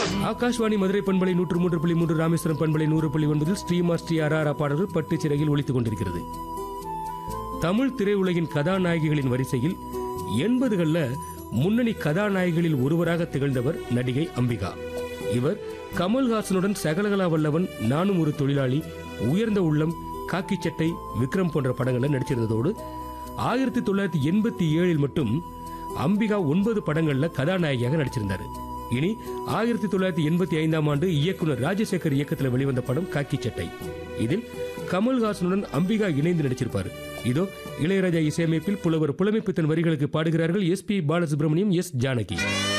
ஆகாஷ்வாணி மதுரை பண்பலை நூற்று மூன்று புள்ளி மூன்று ராமேஸ்வரம் பண்பலை நூறு புள்ளி ஒன்பதில் ஸ்ரீமா ஸ்ரீ அராரா பாடல்கள் பட்டு சிறகில் ஒலித்துக் கொண்டிருக்கிறது தமிழ் திரையுலகின் கதாநாயகிகளின் வரிசையில் எண்பதுகள்ல முன்னணி கதாநாயகிகளில் ஒருவராக திகழ்ந்தவர் நடிகை அம்பிகா இவர் கமல்ஹாசனுடன் சகலகலா வல்லவன் நானும் ஒரு தொழிலாளி உயர்ந்த உள்ளம் காக்கி சட்டை விக்ரம் போன்ற படங்கள்ல நடிச்சிருந்ததோடு ஆயிரத்தி தொள்ளாயிரத்தி எண்பத்தி ஏழில் மட்டும் அம்பிகா ஒன்பது படங்கள்ல கதாநாயகியாக நடிச்சிருந்தாரு இனி ஆயிரத்தி தொள்ளாயிரத்தி எண்பத்தி ஐந்தாம் ஆண்டு இயக்குனர் ராஜசேகர் இயக்கத்தில் வெளிவந்த படம் காக்கி சட்டை இதில் கமல்ஹாசனுடன் அம்பிகா இணைந்து நடிச்சிருப்பாரு இதோ இளையராஜா இசையமைப்பில் புலவர் புலமைப்பித்தன் வரிகளுக்கு பாடுகிறார்கள் S P Balasubrahmanyam S Janaki